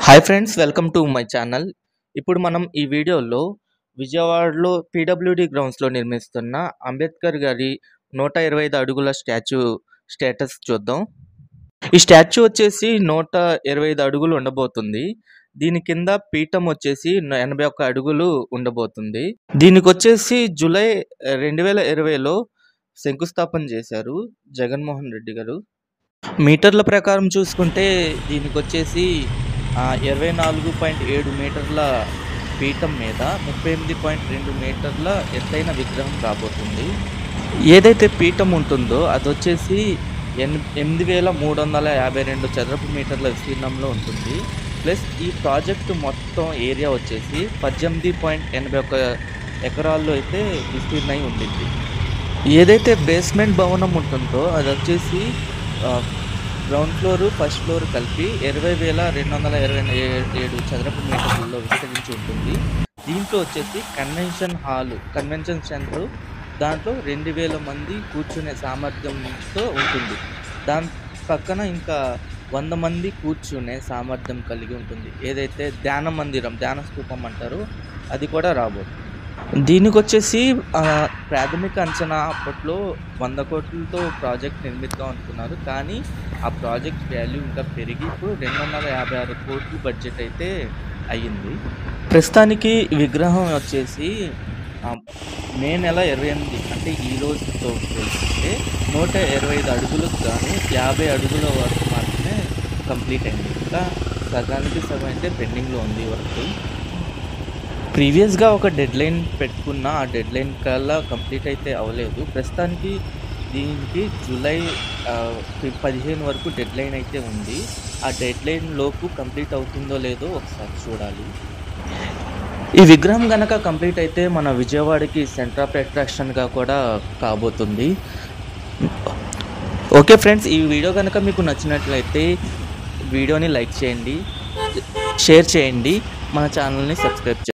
hi friends welcome to my channel ఇప్పుడు మనం ఈ వీడియోలో విజయవాడలో పీడబ్ల్యూడి గ్రౌండ్స్లో నిర్మిస్తున్న అంబేద్కర్ గారి నూట ఇరవై ఐదు అడుగుల స్టాచ్యూ స్టేటస్ చూద్దాం ఈ స్టాచ్యూ వచ్చేసి నూట ఇరవై ఐదు అడుగులు ఉండబోతుంది దీని కింద పీఠం వచ్చేసి న- ఎనభై ఒక్క అడుగులు ఉండబోతుంది దీనికి వచ్చేసి జూలై రెండు వేల ఇరవైలో శంకుస్థాపన చేశారు జగన్మోహన్ రెడ్డి గారు మీటర్ల ప్రకారం చూసుకుంటే దీనికి వచ్చేసి ఇరవై నాలుగు పాయింట్ ఏడు మీటర్ల పీఠం మీద ముప్పై ఎనిమిది పాయింట్ రెండు మీటర్ల ఎత్తైన విగ్రహం రాబోతుంది ఏదైతే పీఠం ఉంటుందో అది వచ్చేసి ఎన్ ఎనిమిది వేల మూడు వందల యాభై రెండు చదరపు మీటర్ల విస్తీర్ణంలో ఉంటుంది ప్లస్ ఈ ప్రాజెక్టు మొత్తం ఏరియా వచ్చేసి పద్దెనిమిది పాయింట్ ఎనభై ఒక్క ఎకరాల్లో అయితే విస్తీర్ణమై ఉండింది ఏదైతే బేస్మెంట్ భవనం ఉంటుందో అది వచ్చేసి ఆ, గ్రౌండ్ ఫ్లోర్ ఫస్ట్ ఫ్లోర్ కలిపి ఇరవై వేల రెండు వందల ఇరవై ఏ- ఏడు చదరపు మీటర్లలో విస్తరించి ఉంటుంది దీంట్లో వచ్చేసి కన్వెన్షన్ హాల్ కన్వెన్షన్ సెంటర్ దాంట్లో రెండు వేల మంది కూర్చునే సామర్థ్యంతో ఉంటుంది దాని పక్కన ఇంకా వంద మంది కూర్చునే సామర్థ్యం కలిగి ఉంటుంది ఏదైతే ధ్యాన మందిరం ధ్యాన స్తూపం అంటారో అది కూడా రాబోతుంది దీనికి వచ్చేసి ఆ, ప్రాథమిక అంచనా అప్పట్లో వంద కోట్లతో ప్రాజెక్ట్ నిర్మిద్దాం అనుకున్నారు కానీ ఆ ప్రాజెక్ట్ వాల్యూ ఇంకా పెరిగి ఇప్పుడు రెండు వందల యాభై ఆరు కోట్లు బడ్జెట్ అయితే అయ్యింది ప్రస్తుతానికి ఈ విగ్రహం వచ్చేసి ఆ, మే నెల ఇరవై ఎనిమిది అంటే ఈ రోజుతో పోలిస్తే నూట ఇరవై ఐదు అడుగులకు గాను యాభై అడుగుల వరకు మాత్రమే కంప్లీట్ అయింది ఇంకా సగానికి సగం అయితే పెండింగ్లో ఉంది వర్క్ ప్రీవియస్గా ఒక డెడ్ లైన్ పెట్టుకున్న ఆ డెడ్ లైన్ కల్లా కంప్లీట్ అయితే అవ్వలేదు ప్రస్తుతానికి దీనికి జూలై ఆ, పి- పదిహేను వరకు డెడ్ లైన్ అయితే ఉంది ఆ డెడ్ లైన్ లోపు కంప్లీట్ అవుతుందో లేదో ఒకసారి చూడాలి ఈ విగ్రహం కనుక కంప్లీట్ అయితే మన విజయవాడకి సెంటర్ ఆఫ్ అట్రాక్షన్గా కూడా కాబోతుంది ఓకే ఫ్రెండ్స్ ఈ వీడియో కనుక మీకు నచ్చినట్లయితే వీడియోని లైక్ చేయండి షేర్ చేయండి మన ఛానల్ని సబ్స్క్రైబ్ చేయండి